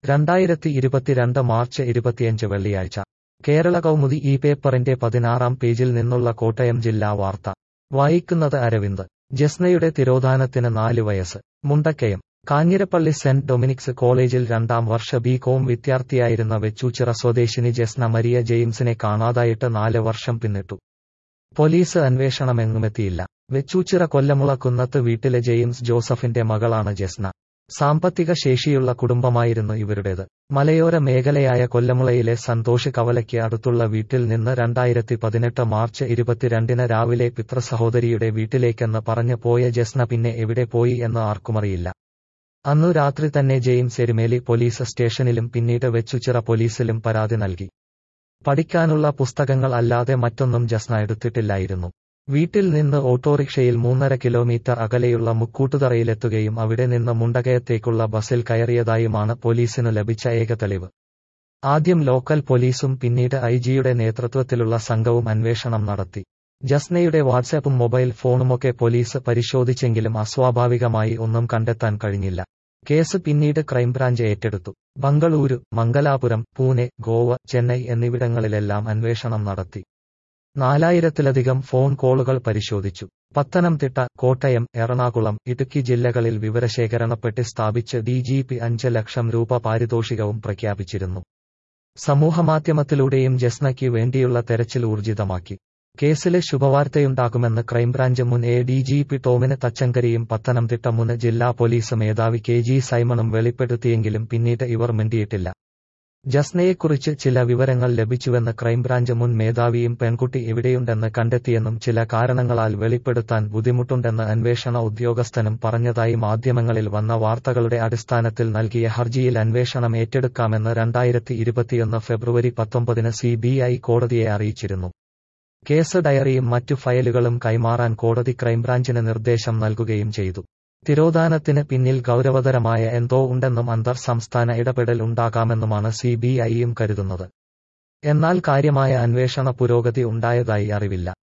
രണ്ടായിരത്തി ഇരുപത്തിരണ്ട് മാർച്ച് ഇരുപത്തിയഞ്ച് വെള്ളിയാഴ്ച കേരള കൗമുദി ഈ പേപ്പറിന്റെ പതിനാറാം പേജിൽ നിന്നുള്ള കോട്ടയം ജില്ലാ വാർത്ത വായിക്കുന്നത് അരവിന്ദ് ജസ്നയുടെ തിരോധാനത്തിന് നാല് വയസ്സ് മുണ്ടക്കയം കാഞ്ഞിരപ്പള്ളി സെന്റ് ഡൊമിനിക്സ് കോളേജിൽ രണ്ടാം വർഷ ബി കോം വിദ്യാർത്ഥിയായിരുന്ന വെച്ചൂച്ചിറ സ്വദേശിനി ജസ്ന മരിയ ജെയിംസിനെ കാണാതായിട്ട് നാല് വർഷം പിന്നിട്ടു പോലീസ് അന്വേഷണമെങ്ങുമെത്തിയില്ല വെച്ചൂച്ചിറ കൊല്ലമുള കുന്നത്ത് വീട്ടിലെ ജെയിംസ് ജോസഫിന്റെ മകളാണ് ജസ്ന സാമ്പത്തിക ശേഷിയുള്ള കുടുംബമായിരുന്നു ഇവരുടേത് മലയോര മേഖലയായ കൊല്ലമുളയിലെ സന്തോഷ് കവലയ്ക്ക് അടുത്തുള്ള വീട്ടിൽ നിന്ന് രണ്ടായിരത്തി പതിനെട്ട് മാർച്ച് ഇരുപത്തിരണ്ടിന് രാവിലെ പിതൃസഹോദരിയുടെ വീട്ടിലേക്കെന്ന് പറഞ്ഞു പോയ ജസ്ന പിന്നെ എവിടെ പോയി എന്ന് ആർക്കുമറിയില്ല അന്നു രാത്രി തന്നെ ജെയിംസ് എരുമേലി പോലീസ് സ്റ്റേഷനിലും പിന്നീട് വെച്ചുച്ചിറ പോലീസിലും പരാതി നൽകി പഠിക്കാനുള്ള പുസ്തകങ്ങൾ അല്ലാതെ മറ്റൊന്നും ജസ്ന എടുത്തിട്ടില്ലായിരുന്നു വീട്ടിൽ നിന്ന് ഓട്ടോറിക്ഷയിൽ മൂന്നര കിലോമീറ്റർ അകലെയുള്ള മുക്കൂട്ടുതറയിലെത്തുകയും അവിടെ നിന്ന് മുണ്ടകയത്തേക്കുള്ള ബസിൽ കയറിയതായുമാണ് പോലീസിനു ലഭിച്ച ഏക തെളിവ് ആദ്യം ലോക്കൽ പോലീസും പിന്നീട് ഐ ജിയുടെ നേതൃത്വത്തിലുള്ള സംഘവും അന്വേഷണം നടത്തി ജസ്നയുടെ വാട്സാപ്പും മൊബൈൽ ഫോണുമൊക്കെ പോലീസ് പരിശോധിച്ചെങ്കിലും അസ്വാഭാവികമായി ഒന്നും കണ്ടെത്താൻ കഴിഞ്ഞില്ല കേസ് പിന്നീട് ക്രൈംബ്രാഞ്ച് ഏറ്റെടുത്തു ബംഗളൂരു മംഗലാപുരം പൂനെ ഗോവ ചെന്നൈ എന്നിവിടങ്ങളിലെല്ലാം അന്വേഷണം നടത്തി നാലായിരത്തിലധികം ഫോൺ കോളുകൾ പരിശോധിച്ചു പത്തനംതിട്ട കോട്ടയം എറണാകുളം ഇടുക്കി ജില്ലകളിൽ വിവരശേഖരണപ്പെട്ടി സ്ഥാപിച്ച് ഡി ജി പി അഞ്ച് ലക്ഷം രൂപ പാരിതോഷികവും പ്രഖ്യാപിച്ചിരുന്നു സമൂഹമാധ്യമത്തിലൂടെയും ജസ്നയ്ക്ക് വേണ്ടിയുള്ള തെരച്ചിൽ ഊർജിതമാക്കി കേസിലെ ശുഭവാർത്തയുണ്ടാകുമെന്ന് ക്രൈംബ്രാഞ്ച് മുൻ A D G P Tomin തച്ചങ്കരിയും പത്തനംതിട്ട മുൻ ജില്ലാ പോലീസ് മേധാവി കെ ജി സൈമണും വെളിപ്പെടുത്തിയെങ്കിലും പിന്നീട് ഇവർ മിണ്ടിയിട്ടില്ല ജസ്നയെക്കുറിച്ച് ചില വിവരങ്ങൾ ലഭിച്ചുവെന്ന് ക്രൈംബ്രാഞ്ച് മുൻ മേധാവിയും പെൺകുട്ടി എവിടെയുണ്ടെന്ന് കണ്ടെത്തിയെന്നും ചില കാരണങ്ങളാൽ വെളിപ്പെടുത്താൻ ബുദ്ധിമുട്ടുണ്ടെന്ന് അന്വേഷണ ഉദ്യോഗസ്ഥനും പറഞ്ഞതായി മാധ്യമങ്ങളിൽ വന്ന വാർത്തകളുടെ അടിസ്ഥാനത്തിൽ നൽകിയ ഹർജിയിൽ അന്വേഷണം ഏറ്റെടുക്കാമെന്ന് രണ്ടായിരത്തി ഇരുപത്തിയൊന്ന് ഫെബ്രുവരി പത്തൊമ്പതിന് സി ബി ഐ കോടതിയെ അറിയിച്ചിരുന്നു കേസ് ഡയറിയും മറ്റു ഫയലുകളും കൈമാറാൻ കോടതി ക്രൈംബ്രാഞ്ചിന് നിർദ്ദേശം നൽകുകയും ചെയ്തു തിരോധാനത്തിന് പിന്നിൽ ഗൗരവതരമായ എന്തോ ഉണ്ടെന്നും അന്തർ സംസ്ഥാന ഇടപെടൽ ഉണ്ടാകാമെന്നുമാണ് സി ബി ഐയും കരുതുന്നത് എന്നാൽ കാര്യമായ അന്വേഷണ പുരോഗതി ഉണ്ടായതായി അറിവില്ല